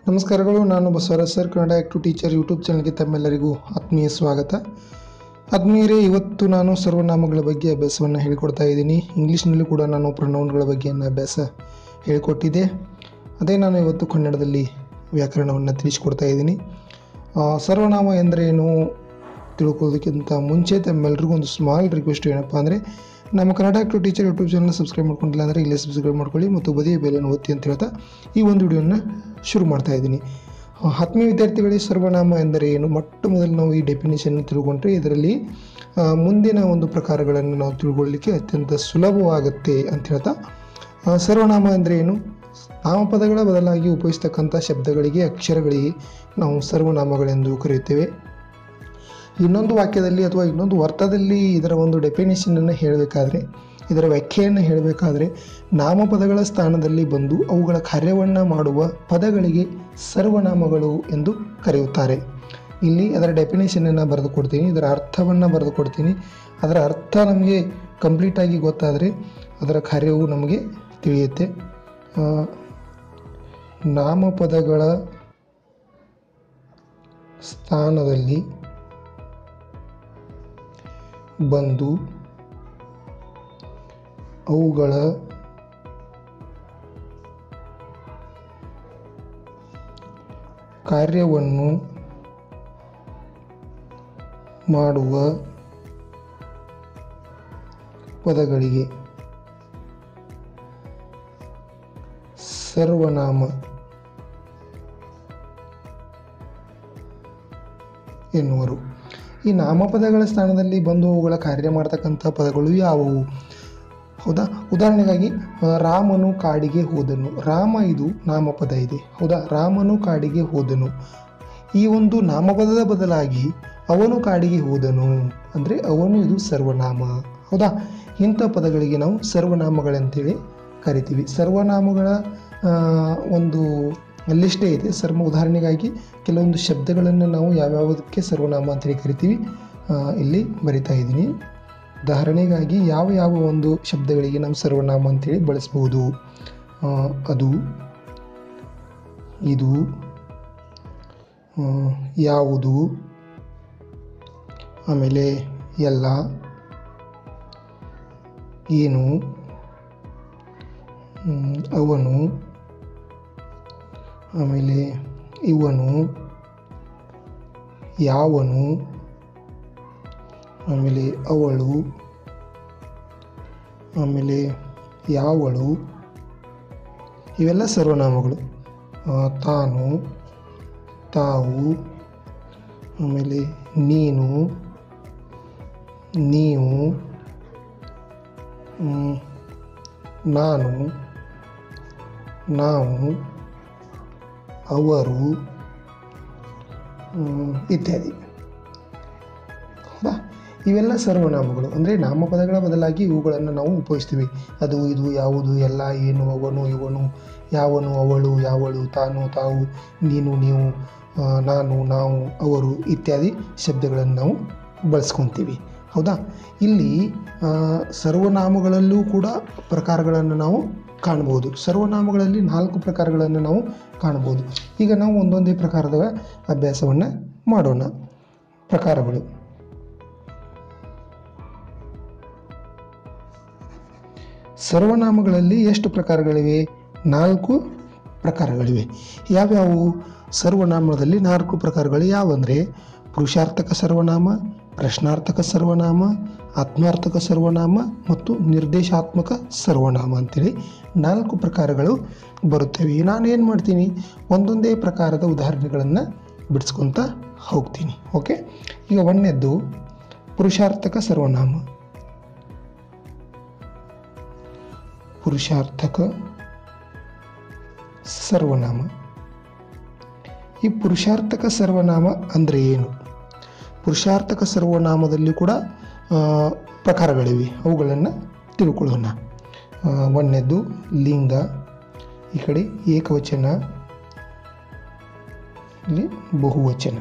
ನಮಸ್ಕಾರಗಳು ನಾನು Basavaraj sir Kannada active teacher YouTube ಚಾನಲ್ಗೆ ತಮ್ಮೆಲ್ಲರಿಗೂ ಆತ್ಮೀಯ ಸ್ವಾಗತ ಆತ್ಮೀಯರೇ ಇವತ್ತು ನಾನು ಸರ್ವನಾಮಗಳ ಬಗ್ಗೆ ಅಭ್ಯಾಸವನ್ನು ಹೇಳಿಕೊಡ್ತಾ ಇದ್ದೀನಿ ಇಂಗ್ಲೀಷ್ನಲ್ಲೂ ಕೂಡ ನಾನು ಪ್ರೊನೌನ್ಗಳ ಬಗ್ಗೆ ಅಭ್ಯಾಸ ಹೇಳಿಕೊಟ್ಟಿದ್ದೆ ಅದೇ ನಾನು ಇವತ್ತು ಕನ್ನಡದಲ್ಲಿ ವ್ಯಾಕರಣವನ್ನು ತಿಳಿಸಿಕೊಡ್ತಾ ಇದ್ದೀನಿ ಆ, ಸರ್ವನಾಮ ಎಂದರೆ ಏನು ತಿಳ್ಕೊಳ್ಳೋದಕ್ಕಿಂತ ಮುಂಚೆ ತಮ್ಮೆಲ್ಲರಿಗೂ ಒಂದು ಸ್ಮಾಲ್ ರಿಕ್ವೆಸ್ಟ್ ಏನಪ್ಪ ಅಂದರೆ ನಮ್ಮ Kannada active teacher YouTube channel subscribe ಮಾಡ್ಕೊಂಡಿಲ್ಲ ಅಂದರೆ ಇಲ್ಲೇ ಸಬ್ಸ್ಕ್ರೈಬ್ ಮಾಡ್ಕೊಳ್ಳಿ ಮತ್ತು ಬದಿಯ ಬೆಲೆಯನ್ನು ಒತ್ತಿ ಅಂತ ಹೇಳ್ತಾ ಈ ಒಂದು ವಿಡಿಯೋನ ಶುರು ಮಾಡ್ತಾ ಇದ್ದೀನಿ ಆ, ಆತ್ಮೀಯ ವಿದ್ಯಾರ್ಥಿಗಳಿಗೆ ಸರ್ವನಾಮ ಎಂದರೆ ಏನು ಮೊಟ್ಟ ಮೊದಲು ನಾವು ಈ ಡೆಫಿನೇಷನ್ ತಿಳ್ಕೊಂಡ್ರೆ ಇದರಲ್ಲಿ ಆ, ಮುಂದಿನ ಒಂದು ಪ್ರಕಾರಗಳನ್ನು ನಾವು ತಿಳ್ಕೊಳ್ಳಿಕ್ಕೆ ಅತ್ಯಂತ ಸುಲಭವಾಗುತ್ತೆ ಅಂತ ಹೇಳ್ತಾ ಆ, ಸರ್ವನಾಮ ಅಂದರೆ ಏನು ನಾಮಪದಗಳ ಬದಲಾಗಿ ಉಪಯೋಗಿಸ್ತಕ್ಕಂಥ ಶಬ್ದಗಳಿಗೆ ಅಕ್ಷರಗಳಿಗೆ ನಾವು ಸರ್ವನಾಮಗಳೆಂದು ಕರೆಯುತ್ತೇವೆ ಇನ್ನೊಂದು ವಾಕ್ಯದಲ್ಲಿ ಅಥವಾ ಇನ್ನೊಂದು ಅರ್ಥದಲ್ಲಿ ಇದರ ಒಂದು ಡೆಫಿನೇಷನನ್ನು ಹೇಳಬೇಕಾದ್ರೆ ಇದರ ವ್ಯಾಖ್ಯೆಯನ್ನು ಹೇಳಬೇಕಾದ್ರೆ ನಾಮಪದಗಳ ಸ್ಥಾನದಲ್ಲಿ ಬಂದು ಅವುಗಳ ಕಾರ್ಯವನ್ನು ಮಾಡುವ ಪದಗಳಿಗೆ ಸರ್ವನಾಮಗಳು ಎಂದು ಕರೆಯುತ್ತಾರೆ ಇಲ್ಲಿ ಅದರ ಡೆಫಿನೇಷನನ್ನು ಬರೆದು ಕೊಡ್ತೀನಿ ಇದರ ಅರ್ಥವನ್ನು ಬರೆದು ಕೊಡ್ತೀನಿ ಅದರ ಅರ್ಥ ನಮಗೆ ಕಂಪ್ಲೀಟಾಗಿ ಗೊತ್ತಾದರೆ ಅದರ ಕಾರ್ಯವು ನಮಗೆ ತಿಳಿಯುತ್ತೆ ಆ, ನಾಮಪದಗಳ ಸ್ಥಾನದಲ್ಲಿ ಬಂದು ಅವುಗಳ ಕಾರ್ಯವನ್ನು ಮಾಡುವ ಪದಗಳಿಗೆ ಸರ್ವನಾಮ ಎನ್ನುವರು ಈ ನಾಮಪದಗಳ ಸ್ಥಾನದಲ್ಲಿ ಬಂದು ಅವುಗಳ ಕಾರ್ಯ ಮಾಡ್ತಕ್ಕಂಥ ಪದಗಳು ಯಾವುವು ಹೌದಾ ಉದಾಹರಣೆಗಾಗಿ ಆ, ರಾಮನು ಕಾಡಿಗೆ ಹೋದನು ರಾಮ ಇದು ನಾಮಪದ ಇದೆ ಹೌದಾ ರಾಮನು ಕಾಡಿಗೆ ಹೋದನು ಈ ಒಂದು ನಾಮಪದದ ಬದಲಾಗಿ ಅವನು ಕಾಡಿಗೆ ಹೋದನು ಅಂದರೆ ಅವನು ಇದು ಸರ್ವನಾಮ ಹೌದಾ ಇಂಥ ಪದಗಳಿಗೆ ನಾವು ಸರ್ವನಾಮಗಳಂತೇಳಿ ಕರಿತೀವಿ ಸರ್ವನಾಮಗಳ ಆ, ಒಂದು ಲಿಸ್ಟೇ ಇದೆ ಸರ್ವ ಉದಾಹರಣೆಗಾಗಿ ಕೆಲವೊಂದು ಶಬ್ದಗಳನ್ನು ನಾವು ಯಾವ್ಯಾವುದಕ್ಕೆ ಸರ್ವನಾಮ ಅಂತೇಳಿ ಕರಿತೀವಿ ಆ, ಇಲ್ಲಿ ಬರಿತಾ ಇದ್ದೀನಿ ಉದಾಹರಣೆಗಾಗಿ ಯಾವ ಯಾವ ಒಂದು ಶಬ್ದಗಳಿಗೆ ನಾವು ಸರ್ವನಾಮ ಅಂತೇಳಿ ಬಳಸ್ಬೋದು ಆ, ಅದು ಇದು ಆ, ಯಾವುದು ಆಮೇಲೆ ಎಲ್ಲ ಏನು ಹ್ಮ್, ಅವನು ಆಮೇಲೆ ಇವನು ಯಾವನು ಆಮೇಲೆ ಅವಳು ಆಮೇಲೆ ಯಾವಳು ಇವೆಲ್ಲ ಸರ್ವನಾಮಗಳು ಆ, ತಾನು ತಾವು ಆಮೇಲೆ ನೀನು ನೀವು ಮ್, ನಾನು ನಾವು ಅವರು ಮ್, ಇತ್ಯಾದಿ ಹೌದಾ ಇವೆಲ್ಲ ಸರ್ವನಾಮಗಳು ಅಂದರೆ ನಾಮಪದಗಳ ಬದಲಾಗಿ ಇವುಗಳನ್ನು ನಾವು ಉಪಯೋಗಿಸ್ತೀವಿ ಅದು ಇದು ಯಾವುದು ಎಲ್ಲ ಏನು ಅವನು ಇವನು ಯಾವನು ಅವಳು ಯಾವಳು ತಾನು ತಾವು ನೀನು ನೀವು ಆ, ನಾನು ನಾವು ಅವರು ಇತ್ಯಾದಿ ಶಬ್ದಗಳನ್ನು ನಾವು ಬಳಸ್ಕೊತೀವಿ ಹೌದಾ ಇಲ್ಲಿ ಆ, ಸರ್ವನಾಮಗಳಲ್ಲೂ ಕೂಡ ಪ್ರಕಾರಗಳನ್ನು ನಾವು ಕಾಣ್ಬೋದು ಸರ್ವನಾಮಗಳಲ್ಲಿ ನಾಲ್ಕು ಪ್ರಕಾರಗಳನ್ನು ನಾವು ಕಾಣ್ಬೋದು ಈಗ ನಾವು ಒಂದೊಂದೇ ಪ್ರಕಾರದ ಅಭ್ಯಾಸವನ್ನು ಮಾಡೋಣ ಪ್ರಕಾರಗಳು ಸರ್ವನಾಮಗಳಲ್ಲಿ ಎಷ್ಟು ಪ್ರಕಾರಗಳಿವೆ ನಾಲ್ಕು ಪ್ರಕಾರಗಳಿವೆ ಯಾವ್ಯಾವು ಸರ್ವನಾಮದಲ್ಲಿ ನಾಲ್ಕು ಪ್ರಕಾರಗಳು ಯಾವಂದರೆ ಪುರುಷಾರ್ಥಕ ಸರ್ವನಾಮ ಪ್ರಶ್ನಾರ್ಥಕ ಸರ್ವನಾಮ ಆತ್ಮಾರ್ಥಕ ಸರ್ವನಾಮ ಮತ್ತು ನಿರ್ದೇಶಾತ್ಮಕ ಸರ್ವನಾಮ ಅಂತೇಳಿ ನಾಲ್ಕು ಪ್ರಕಾರಗಳು ಬರುತ್ತವೆ ನಾನು ಏನು ಮಾಡ್ತೀನಿ ಒಂದೊಂದೇ ಪ್ರಕಾರದ ಉದಾಹರಣೆಗಳನ್ನು ಬಿಡಿಸ್ಕೊತ ಹೋಗ್ತೀನಿ ಓಕೆ ಈಗ ಒಂದನೇದ್ದು ಪುರುಷಾರ್ಥಕ ಸರ್ವನಾಮ ಪುರುಷಾರ್ಥಕ ಸರ್ವನಾಮ ಈ ಪುರುಷಾರ್ಥಕ ಸರ್ವನಾಮ ಅಂದರೆ ಏನು ಪುರುಷಾರ್ಥಕ ಸರ್ವನಾಮದಲ್ಲಿ ಕೂಡ ಆ, ಪ್ರಕಾರಗಳಿವೆ ಅವುಗಳನ್ನು ತಿಳ್ಕೊಳ್ಳೋಣ ಆ, ಒಂದನೇದ್ದು ಲಿಂಗ ಈ ಕಡೆ ಏಕವಚನ ಇಲ್ಲಿ ಬಹುವಚನ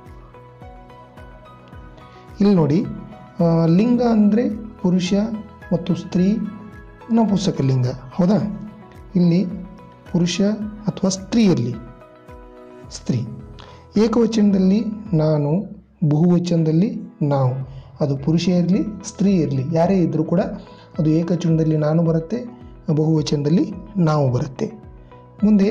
ಇಲ್ಲಿ ನೋಡಿ ಆ, ಲಿಂಗ ಅಂದರೆ ಪುರುಷ ಮತ್ತು ಸ್ತ್ರೀ ನಪುಂಸಕ ಲಿಂಗ ಹೌದಾ ಇಲ್ಲಿ ಪುರುಷ ಅಥವಾ ಸ್ತ್ರೀ ಇರಲಿ ಸ್ತ್ರೀ ಏಕವಚನದಲ್ಲಿ ನಾನು ಬಹುವಚನದಲ್ಲಿ ನಾವು ಅದು ಪುರುಷ ಇರಲಿ ಸ್ತ್ರೀ ಇರಲಿ ಯಾರೇ ಇದ್ದರೂ ಕೂಡ ಅದು ಏಕವಚನದಲ್ಲಿ ನಾನು ಬರುತ್ತೆ ಬಹುವಚನದಲ್ಲಿ ನಾವು ಬರುತ್ತೆ ಮುಂದೆ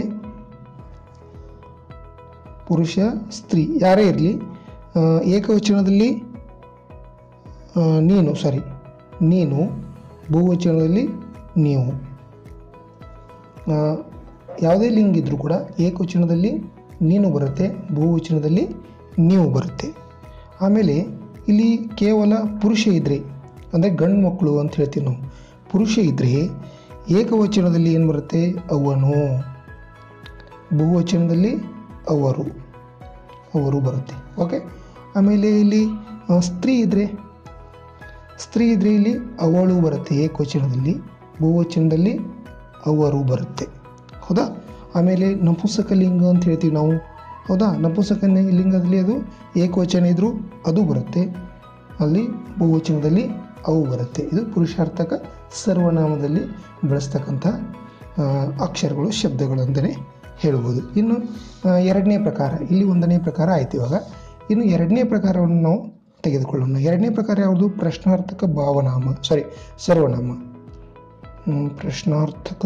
ಪುರುಷ ಸ್ತ್ರೀ ಯಾರೇ ಇರಲಿ ಏಕವಚನದಲ್ಲಿ ಆ, ನೀನು ಸಾರಿ ನೀನು ಬಹುವಚನದಲ್ಲಿ ನೀವು ಆ, ಯಾವುದೇ ಲಿಂಗ ಇದ್ದರೂ ಕೂಡ ಏಕವಚನದಲ್ಲಿ ನೀನು ಬರುತ್ತೆ ಬಹುವಚನದಲ್ಲಿ ನೀವು ಬರುತ್ತೆ ಆಮೇಲೆ ಇಲ್ಲಿ ಕೇವಲ ಪುರುಷ ಇದ್ದರೆ ಅಂದರೆ ಗಂಡು ಮಕ್ಕಳು ಅಂತ ಹೇಳ್ತೀವಿ ನಾವು ಪುರುಷ ಇದ್ದರೆ ಏಕವಚನದಲ್ಲಿ ಏನು ಬರುತ್ತೆ ಅವನು ಬಹುವಚನದಲ್ಲಿ ಅವರು ಅವರು ಬರುತ್ತೆ ಓಕೆ ಆಮೇಲೆ ಇಲ್ಲಿ ಆ, ಸ್ತ್ರೀ ಇದ್ದರೆ ಸ್ತ್ರೀ ಇದ್ದರೆ ಇಲ್ಲಿ ಅವಳು ಬರುತ್ತೆ ಏಕವಚನದಲ್ಲಿ ಬಹುವಚನದಲ್ಲಿ ಅವರು ಬರುತ್ತೆ ಹೌದಾ ಆಮೇಲೆ ನಪುಂಸಕ ಲಿಂಗ ಅಂತ ಹೇಳ್ತೀವಿ ನಾವು ಹೌದಾ ನಪುಂಸಕ ನಿ- ಲಿಂಗದಲ್ಲಿ ಅದು ಏಕವಚನ ಇದ್ದರೂ ಅದು ಬರುತ್ತೆ ಅಲ್ಲಿ ಬಹುವಚನದಲ್ಲಿ ಅವು ಬರುತ್ತೆ ಇದು ಪುರುಷಾರ್ಥಕ ಸರ್ವನಾಮದಲ್ಲಿ ಬಳಸ್ತಕ್ಕಂಥ ಆ, ಅಕ್ಷರಗಳು ಶಬ್ದಗಳು ಅಂತಲೇ ಹೇಳ್ಬೋದು ಇನ್ನು ಆ, ಎರಡನೇ ಪ್ರಕಾರ ಇಲ್ಲಿ ಒಂದನೇ ಪ್ರಕಾರ ಆಯ್ತು ಇವಾಗ ಇನ್ನು ಎರಡನೇ ಪ್ರಕಾರವನ್ನು ನಾವು ತೆಗೆದುಕೊಳ್ಳೋಣ ಎರಡನೇ ಪ್ರಕಾರ ಯಾವುದು ಪ್ರಶ್ನಾರ್ಥಕ ಭಾವನಾಮ ಸಾರಿ ಸರ್ವನಾಮ ಹ್ಮ್, ಪ್ರಶ್ನಾರ್ಥಕ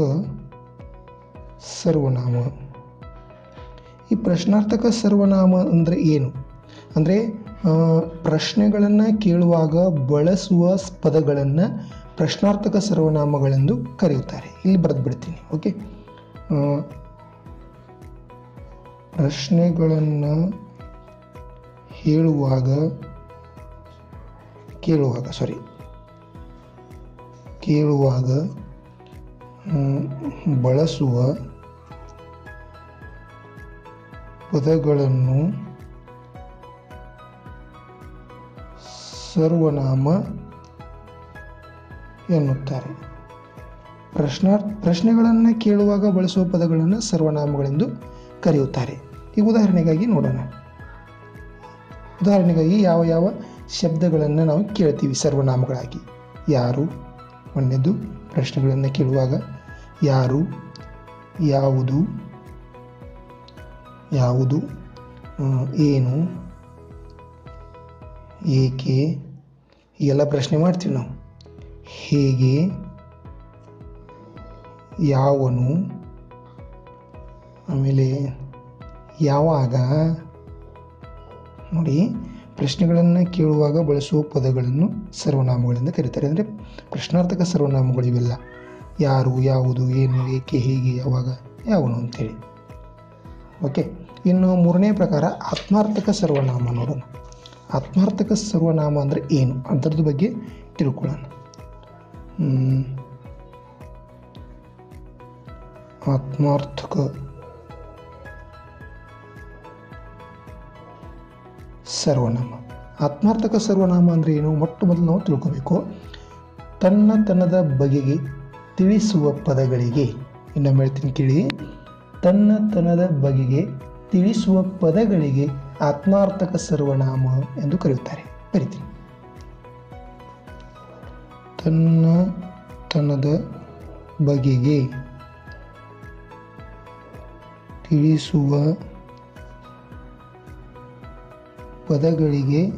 ಸರ್ವನಾಮ ಈ ಪ್ರಶ್ನಾರ್ಥಕ ಸರ್ವನಾಮ ಅಂದರೆ ಏನು ಅಂದರೆ ಪ್ರಶ್ನೆಗಳನ್ನು ಕೇಳುವಾಗ ಬಳಸುವ ಪದಗಳನ್ನು ಪ್ರಶ್ನಾರ್ಥಕ ಸರ್ವನಾಮಗಳೆಂದು ಕರೆಯುತ್ತಾರೆ ಇಲ್ಲಿ ಬರೆದು ಬಿಡ್ತೀನಿ ಓಕೆ ಪ್ರಶ್ನೆಗಳನ್ನು ಹೇಳುವಾಗ ಕೇಳುವಾಗ ಸಾರಿ ಕೇಳುವಾಗ ಹ್ಮ್, ಬಳಸುವ ಪದಗಳನ್ನು ಸರ್ವನಾಮ ಎನ್ನುತ್ತಾರೆ ಪ್ರಶ್ನಾರ್ ಪ್ರಶ್ನೆಗಳನ್ನು ಕೇಳುವಾಗ ಬಳಸುವ ಪದಗಳನ್ನು ಸರ್ವನಾಮಗಳೆಂದು ಕರೆಯುತ್ತಾರೆ ಈ ಉದಾಹರಣೆಗಾಗಿ ನೋಡೋಣ ಉದಾಹರಣೆಗಾಗಿ ಯಾವ ಯಾವ ಶಬ್ದಗಳನ್ನು ನಾವು ಕೇಳ್ತೀವಿ ಸರ್ವನಾಮಗಳಾಗಿ ಯಾರು ಒಂದನೇದು ಪ್ರಶ್ನೆಗಳನ್ನು ಕೇಳುವಾಗ ಯಾರು ಯಾವುದು ಯಾವುದು ಆ, ಏನು ಏಕೆ ಈ ಎಲ್ಲ ಪ್ರಶ್ನೆ ಮಾಡ್ತೀವಿ ನಾವು ಹೇಗೆ ಯಾವನು ಆಮೇಲೆ ಯಾವಾಗ ನೋಡಿ ಪ್ರಶ್ನೆಗಳನ್ನು ಕೇಳುವಾಗ ಬಳಸುವ ಪದಗಳನ್ನು ಸರ್ವನಾಮಗಳಿಂದ ಕರೀತಾರೆ ಅಂದರೆ ಪ್ರಶ್ನಾರ್ಥಕ ಸರ್ವನಾಮಗಳು ಇವೆಲ್ಲ ಯಾರು ಯಾವುದು ಏನು ಏಕೆ ಹೇಗೆ ಯಾವಾಗ ಯಾವನು ಅಂತೇಳಿ ಓಕೆ ಇನ್ನು ಮೂರನೇ ಪ್ರಕಾರ ಆತ್ಮಾರ್ಥಕ ಸರ್ವನಾಮ ನೋಡೋಣ ಆತ್ಮಾರ್ಥಕ ಸರ್ವನಾಮ ಅಂದರೆ ಏನು ಅದರದ್ದು ಬಗ್ಗೆ ತಿಳ್ಕೊಳ್ಳೋಣ ಹ್ಮ್. ಆತ್ಮಾರ್ಥಕ ಸರ್ವನಾಮ ಆತ್ಮಾರ್ಥಕ ಸರ್ವನಾಮ ಅಂದರೆ ಏನು ಮೊಟ್ಟ ಮೊದಲು ನಾವು ತಿಳ್ಕೋಬೇಕು ತನ್ನ ತನ್ನದ ಬಗೆಗೆ ತಿಳಿಸುವ ಪದಗಳಿಗೆ ಇನ್ನೊಮ್ಮೆ ಹೇಳ್ತೀನಿ ಕೇಳಿ ತನ್ನ ತನ್ನದ ಬಗೆಗೆ ತಿಳಿಸುವ ಪದಗಳಿಗೆ ಆತ್ಮಾರ್ಥಕ ಸರ್ವನಾಮ ಎಂದು ಕರೆಯುತ್ತಾರೆ ಕರಿತೀನಿ ತನ್ನ ತನ್ನದ ಬಗೆಗೆ ತಿಳಿಸುವ ಪದಗಳಿಗೆ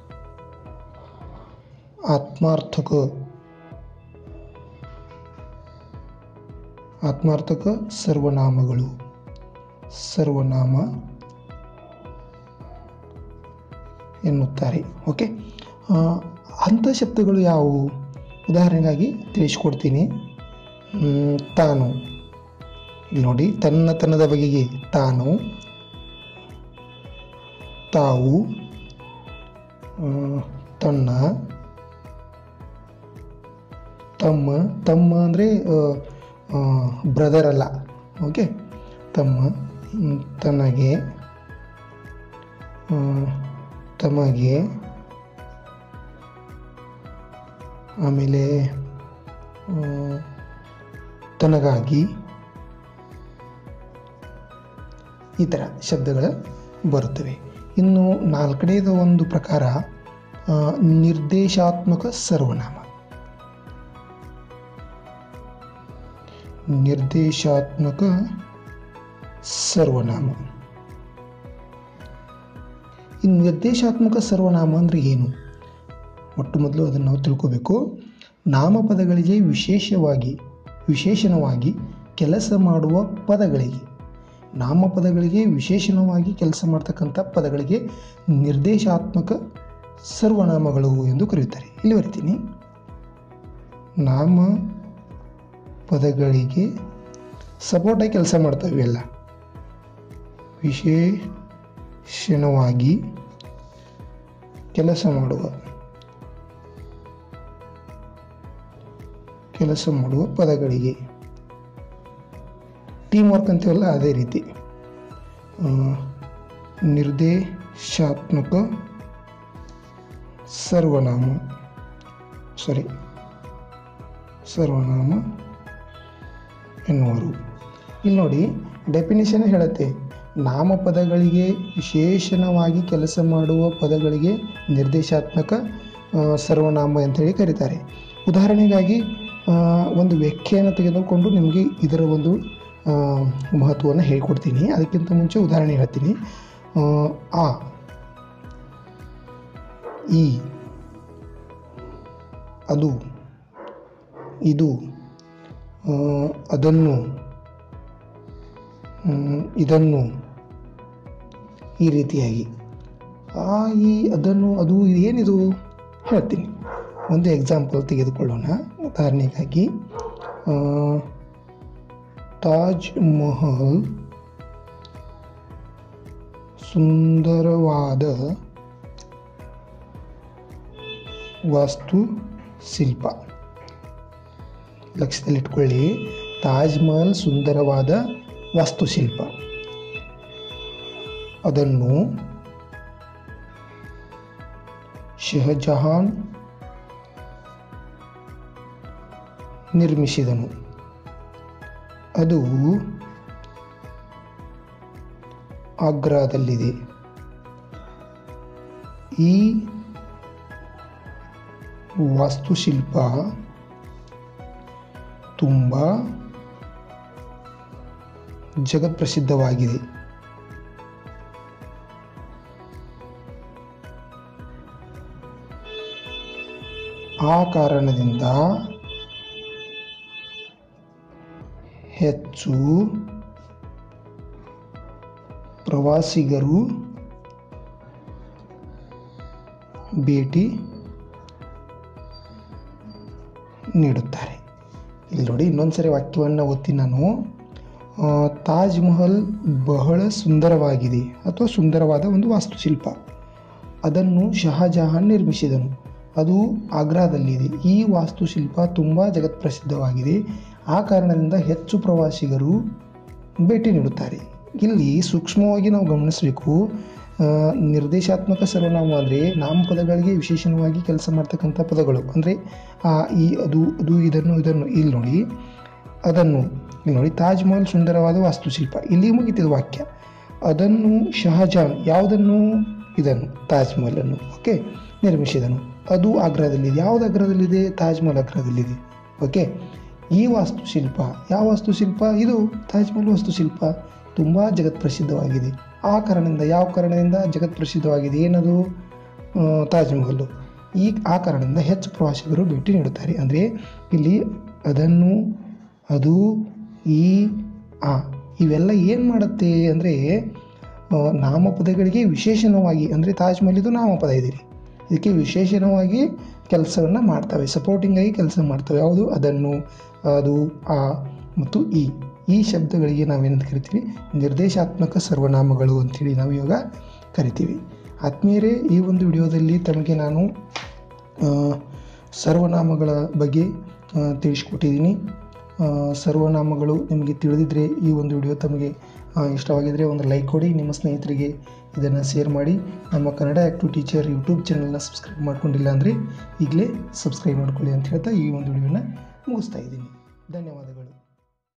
ಆತ್ಮಾರ್ಥಕ ಆತ್ಮಾರ್ಥಕ ಸರ್ವನಾಮಗಳು ಸರ್ವನಾಮ ಎನ್ನುತ್ತಾರೆ ಓಕೆ ಆ, ಅಂಥ ಶಬ್ದಗಳು ಯಾವುವು ಉದಾಹರಣೆಗಾಗಿ ತಿಳಿಸ್ಕೊಡ್ತೀನಿ ಹ್ಮ್, ತಾನು ಇಲ್ಲಿ ನೋಡಿ ತನ್ನ ತನ್ನದ ಬಗೆಗೆ ತಾನು ತಾವು ಆ, ತನ್ನ ತಮ್ಮ ತಮ್ಮ ಅಂದರೆ ಬ್ರದರ್ ಅಲ್ಲ ಓಕೆ ತಮ್ಮ ಹ್ಮ್, ತನಗೆ ಆ, ತಮಗೆ ಆಮೇಲೆ ಆ, ತನಗಾಗಿ ಈ ಥರ ಶಬ್ದಗಳು ಬರುತ್ತವೆ ಇನ್ನು ನಾಲ್ಕನೇದ ಒಂದು ಪ್ರಕಾರ ಆ, ನಿರ್ದೇಶಾತ್ಮಕ ಸರ್ವನಾಮ ನಿರ್ದೇಶಾತ್ಮಕ ಸರ್ವನಾಮ ಈ ನಿರ್ದೇಶಾತ್ಮಕ ಸರ್ವನಾಮ ಅಂದರೆ ಏನು ಮೊಟ್ಟ ಮೊದಲು ಅದನ್ನು ನಾವು ತಿಳ್ಕೋಬೇಕು ನಾಮಪದಗಳಿಗೆ ವಿಶೇಷವಾಗಿ ವಿಶೇಷಣವಾಗಿ ಕೆಲಸ ಮಾಡುವ ಪದಗಳಿಗೆ ನಾಮಪದಗಳಿಗೆ ವಿಶೇಷಣವಾಗಿ ಕೆಲಸ ಮಾಡ್ತಕ್ಕಂಥ ಪದಗಳಿಗೆ ನಿರ್ದೇಶಾತ್ಮಕ ಸರ್ವನಾಮಗಳು ಎಂದು ಕರೆಯುತ್ತಾರೆ ಇಲ್ಲಿ ಬರಿತೀನಿ ನಾಮ ಪದಗಳಿಗೆ ಸಪೋರ್ಟಾಗಿ ಕೆಲಸ ಮಾಡ್ತವೆ ಎಲ್ಲ ವಿಶೇಷಣವಾಗಿ ಕೆಲಸ ಮಾಡುವ ಕೆಲಸ ಮಾಡುವ ಪದಗಳಿಗೆ ಟೀಮ್ ವರ್ಕ್ ಅಂತೀವಲ್ಲ ಅದೇ ರೀತಿ ಆ, ನಿರ್ದೇಶಾತ್ಮಕ ಸರ್ವನಾಮ ಸಾರಿ ಸರ್ವನಾಮ ಎನ್ನುವರು ಇಲ್ಲಿ ನೋಡಿ ಡೆಫಿನಿಷನ್ ಹೇಳುತ್ತೆ ನಾಮಪದಗಳಿಗೆ ವಿಶೇಷಣವಾಗಿ ಕೆಲಸ ಮಾಡುವ ಪದಗಳಿಗೆ ನಿರ್ದೇಶಾತ್ಮಕ ಆ, ಸರ್ವನಾಮ ಅಂತೇಳಿ ಕರೀತಾರೆ ಉದಾಹರಣೆಗಾಗಿ ಆ, ಒಂದು ವ್ಯಾಖ್ಯೆಯನ್ನು ತೆಗೆದುಕೊಂಡು ನಿಮಗೆ ಇದರ ಒಂದು ಮಹತ್ವವನ್ನು ಹೇಳ್ಕೊಡ್ತೀನಿ ಅದಕ್ಕಿಂತ ಮುಂಚೆ ಉದಾಹರಣೆ ಹೇಳ್ತೀನಿ ಆ, ಆ ಈ ಅದು ಇದು ಆ, ಅದನ್ನು ಮ್, ಇದನ್ನು ಈ ರೀತಿಯಾಗಿ ಆ ಈ ಅದನ್ನು ಅದು ಇದು ಏನಿದು ಹೇಳ್ತೀನಿ ಒಂದು ಎಕ್ಸಾಂಪಲ್ ತೆಗೆದುಕೊಳ್ಳೋಣ ಉದಾಹರಣೆಗಾಗಿ ಆ, ತಾಜ್ ಮಹಲ್ ಸುಂದರವಾದ ವಾಸ್ತು ಶಿಲ್ಪ ಲಕ್ಷ್ಯದಲ್ಲಿಟ್ಕೊಳ್ಳಿ ತಾಜ್ ಮಹಲ್ ಸುಂದರವಾದ ವಾಸ್ತುಶಿಲ್ಪ ಅದನ್ನು ಶಹಜಹಾನ್ ನಿರ್ಮಿಸಿದನು ಅದು ಆಗ್ರಾದಲ್ಲಿದೆ ಈ ವಾಸ್ತುಶಿಲ್ಪ ತುಂಬ ಜಗತ್ಪ್ರಸಿದ್ಧವಾಗಿದೆ ಆ ಕಾರಣದಿಂದ ಹೆಚ್ಚು ಪ್ರವಾಸಿಗರು ಭೇಟಿ ನೀಡುತ್ತಾರೆ ಇಲ್ಲಿ ನೋಡಿ ಇನ್ನೊಂದ್ಸರಿ ವಾಕ್ಯವನ್ನು ಓದ್ತೀನಿ ನಾನು ಆ, ತಾಜ್ ಮಹಲ್ ಬಹಳ ಸುಂದರವಾಗಿದೆ ಅಥವಾ ಸುಂದರವಾದ ಒಂದು ವಾಸ್ತುಶಿಲ್ಪ ಅದನ್ನು ಶಹಜಹಾನ್ ನಿರ್ಮಿಸಿದನು ಅದು ಆಗ್ರಾದಲ್ಲಿದೆ ಈ ವಾಸ್ತುಶಿಲ್ಪ ತುಂಬ ಜಗತ್ಪ್ರಸಿದ್ಧವಾಗಿದೆ ಆ ಕಾರಣದಿಂದ ಹೆಚ್ಚು ಪ್ರವಾಸಿಗರು ಭೇಟಿ ನೀಡುತ್ತಾರೆ ಇಲ್ಲಿ ಸೂಕ್ಷ್ಮವಾಗಿ ನಾವು ಗಮನಿಸಬೇಕು ಆ, ನಿರ್ದೇಶಾತ್ಮಕ ಸರ್ವನಾಮ ಅಂದರೆ ನಾಮಪದಗಳಿಗೆ ವಿಶೇಷಣವಾಗಿ ಕೆಲಸ ಮಾಡ್ತಕ್ಕಂಥ ಪದಗಳು ಅಂದರೆ ಆ ಈ ಅದು ಅದು ಇದನ್ನು ಇದನ್ನು ಇಲ್ಲಿ ನೋಡಿ ಅದನ್ನು ಇಲ್ಲಿ ನೋಡಿ ತಾಜ್ ಮಹಲ್ ಸುಂದರವಾದ ವಾಸ್ತುಶಿಲ್ಪ ಇಲ್ಲಿ ಮುಗಿತಿದೆ ವಾಕ್ಯ ಅದನ್ನು ಶಹಜಾನ್ ಯಾವುದನ್ನು ಇದನ್ನು ತಾಜ್ ಮಹಲನ್ನು ಓಕೆ ನಿರ್ಮಿಸಿದನು ಅದು ಆಗ್ರಾದಲ್ಲಿದೆ ಯಾವುದು ಆಗ್ರಾದಲ್ಲಿದೆ ತಾಜ್ ಮಹಲ್ ಆಗ್ರಾದಲ್ಲಿದೆ ಓಕೆ ಈ ವಾಸ್ತುಶಿಲ್ಪ ಯಾವ ವಾಸ್ತುಶಿಲ್ಪ ಇದು ತಾಜ್ ಮಹಲ್ ವಾಸ್ತುಶಿಲ್ಪ ತುಂಬ ಜಗತ್ಪ್ರಸಿದ್ಧವಾಗಿದೆ ಆ ಕಾರಣದಿಂದ ಯಾವ ಕಾರಣದಿಂದ ಜಗತ್ಪ್ರಸಿದ್ಧವಾಗಿದೆ ಏನದು ಆ, ತಾಜ್ ಮಹಲ್ಲು ಈ ಆ ಕಾರಣದಿಂದ ಹೆಚ್ಚು ಪ್ರವಾಸಿಗರು ಭೇಟಿ ನೀಡುತ್ತಾರೆ ಅಂದರೆ ಇಲ್ಲಿ ಅದನ್ನು ಅದು ಈ ಆ ಇವೆಲ್ಲ ಏನು ಮಾಡುತ್ತೆ ಅಂದರೆ ನಾಮಪದಗಳಿಗೆ ವಿಶೇಷಣವಾಗಿ ಅಂದರೆ ತಾಜ್ ಮಹಲ್ ಇದು ನಾಮಪದ ಇದೀರಿ ಇದಕ್ಕೆ ವಿಶೇಷಣವಾಗಿ ಕೆಲಸವನ್ನು ಮಾಡ್ತವೆ ಸಪೋರ್ಟಿಂಗಾಗಿ ಕೆಲಸ ಮಾಡ್ತವೆ ಯಾವುದು ಅದನ್ನು ಅದು ಆ ಮತ್ತು ಈ ಈ ಶಬ್ದಗಳಿಗೆ ನಾವೇನಂತ ಕರಿತೀವಿ ನಿರ್ದೇಶಾತ್ಮಕ ಸರ್ವನಾಮಗಳು ಅಂಥೇಳಿ ನಾವು ಇವಾಗ ಕರಿತೀವಿ ಆತ್ಮೀಯರೇ ಈ ಒಂದು ವಿಡಿಯೋದಲ್ಲಿ ತಮಗೆ ನಾನು ಆ, ಸರ್ವನಾಮಗಳ ಬಗ್ಗೆ ಆ, ತಿಳಿಸ್ಕೊಟ್ಟಿದ್ದೀನಿ ಆ, ಸರ್ವನಾಮಗಳು ನಿಮಗೆ ತಿಳಿದಿದ್ದರೆ ಈ ಒಂದು ವಿಡಿಯೋ ತಮಗೆ ಆ, ಇಷ್ಟವಾಗಿದ್ದರೆ ಒಂದು ಲೈಕ್ ಕೊಡಿ ನಿಮ್ಮ ಸ್ನೇಹಿತರಿಗೆ ಇದನ್ನು ಶೇರ್ ಮಾಡಿ ನಮ್ಮ ಕನ್ನಡ ಆ್ಯಕ್ಟಿವ್ ಟೀಚರ್ ಯೂಟ್ಯೂಬ್ ಚಾನಲ್ನ ಸಬ್ಸ್ಕ್ರೈಬ್ ಮಾಡ್ಕೊಂಡಿಲ್ಲ ಅಂದರೆ ಈಗಲೇ ಸಬ್ಸ್ಕ್ರೈಬ್ ಮಾಡ್ಕೊಳ್ಳಿ ಅಂತ ಹೇಳ್ತಾ ಈ ಒಂದು ವಿಡಿಯೋನ ಮುಗಿಸ್ತಾ ಇದ್ದೀನಿ ಧನ್ಯವಾದಗಳು